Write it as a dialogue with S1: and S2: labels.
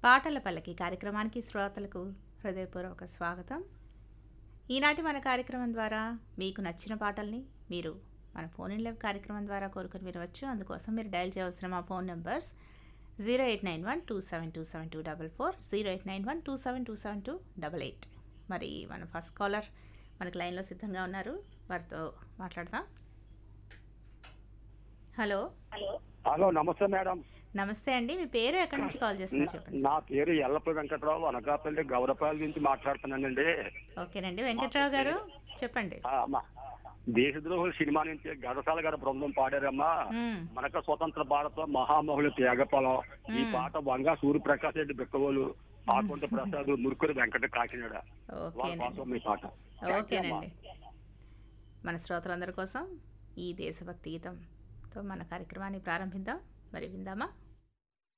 S1: పాటల పల్లకి కార్యక్రమానికి శ్రోతలకు హృదయపూర్వక స్వాగతం ఈనాటి మన కార్యక్రమం ద్వారా మీకు నచ్చిన పాటల్ని మీరు మన ఫోన్ ఇన్ లైవ్ కార్యక్రమం ద్వారా కోరుకొని వినవచ్చు అందుకోసం మీరు డయల్ చేయవలసిన మా phone numbers zero eight nine one two seven two seven two double four zero eight nine one two seven two seven two double eight మరి మన ఫస్ట్ కాలర్ మనకు లైన్లో సిద్ధంగా ఉన్నారు వారితో మాట్లాడదాం హలో
S2: హలో నమస్తే మేడం
S1: నమస్తే అండి మీ పేరు ఎక్కడి నుంచి కాల్ చేస్తున్నారు చెప్పండి
S2: నా పేరు ఎల్లప్ప వెంకట్రావు అనకాపల్లి గౌరపాల నుంచి మాట్లాడుతున్నానండి
S1: ఓకేనండి వెంకట్రావు గారు చెప్పండి
S2: ఆ, అమ్మా దేశద్రోహుల సినిమా నుంచి గడసాల గారి బృందం పాడారమ్మా
S1: మ్మ్.
S2: మనక స్వతంత్ర భారత మహామహుల త్యాగఫలం ఈ పాట వంగ సూర్యప్రకాశ్ రెడ్డి బిక్కవోలు ఆకుంట ప్రసాద్ మురుకురు వెంకట కాకినాడ వాళ్ళ
S1: ఓకేనండి
S2: కోసం ఈ పాట
S1: ఓకేనండి మన శ్రోతలందరి కోసం ఈ దేశభక్తి గీతంతో మన కార్యక్రమాన్ని ప్రారంభిద్దాం మరి విందామా